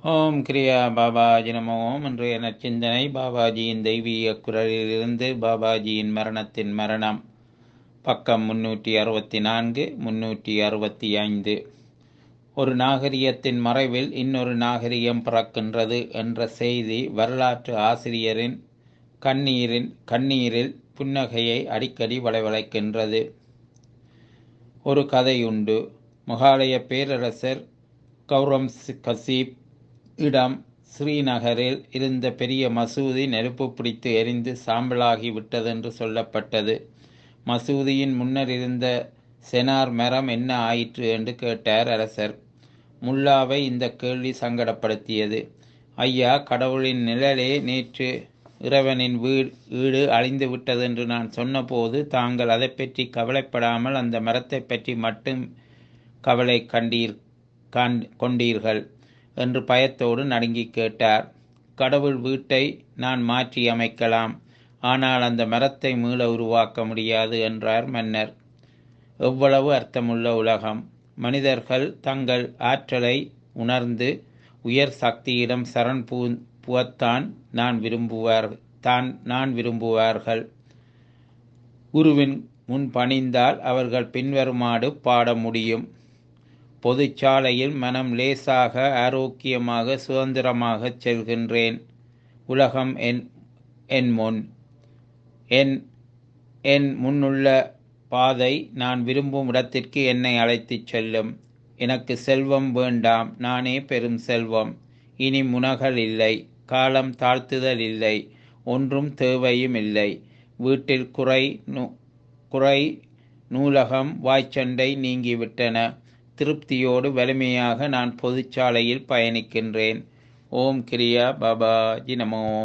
ஓம் கிரியா பாபாஜி நமோ ஓம் இன்றைய நற்சிந்தனை பாபாஜியின் தெய்வீக குரலிலிருந்து பாபாஜியின் மரணத்தின் மரணம் பக்கம் முன்னூற்றி அறுபத்தி நான்கு முன்னூற்றி அறுபத்தி ஐந்து ஒரு நாகரிகத்தின் மறைவில் இன்னொரு நாகரிகம் பிறக்கின்றது என்ற செய்தி வரலாற்று ஆசிரியரின் கண்ணீரின் கண்ணீரில் புன்னகையை அடிக்கடி வளவளைக்கின்றது ஒரு கதையுண்டு முகாலய பேரரசர் கௌரம் கசீப் இடம் ஸ்ரீநகரில் இருந்த பெரிய மசூதி நெருப்பு பிடித்து எரிந்து சாம்பலாகி விட்டதென்று சொல்லப்பட்டது மசூதியின் முன்னர் இருந்த செனார் மரம் என்ன ஆயிற்று என்று கேட்டார் அரசர் முல்லாவை இந்த கேள்வி சங்கடப்படுத்தியது ஐயா கடவுளின் நிழலே நேற்று இறைவனின் வீடு வீடு அழிந்து விட்டதென்று நான் சொன்னபோது தாங்கள் அதை பற்றி கவலைப்படாமல் அந்த மரத்தை பற்றி மட்டும் கவலை கண்டீர் கொண்டீர்கள் என்று பயத்தோடு நடுங்கி கேட்டார் கடவுள் வீட்டை நான் மாற்றி அமைக்கலாம் ஆனால் அந்த மரத்தை மீள உருவாக்க முடியாது என்றார் மன்னர் எவ்வளவு அர்த்தமுள்ள உலகம் மனிதர்கள் தங்கள் ஆற்றலை உணர்ந்து உயர் சக்தியிடம் சரண் பூ புவத்தான் நான் விரும்புவார் தான் நான் விரும்புவார்கள் குருவின் முன் பணிந்தால் அவர்கள் பின்வருமாறு பாட முடியும் பொதுச்சாலையில் மனம் லேசாக ஆரோக்கியமாக சுதந்திரமாக செல்கின்றேன் உலகம் என் என் முன் என் என் முன்னுள்ள பாதை நான் விரும்பும் இடத்திற்கு என்னை அழைத்துச் செல்லும் எனக்கு செல்வம் வேண்டாம் நானே பெரும் செல்வம் இனி முனகல் இல்லை காலம் தாழ்த்துதல் இல்லை ஒன்றும் தேவையும் இல்லை வீட்டில் குறை நூ குறை நூலகம் வாய்ச்சண்டை நீங்கிவிட்டன திருப்தியோடு வலிமையாக நான் பொதுச்சாலையில் பயணிக்கின்றேன் ஓம் கிரியா பாபாஜி நமோ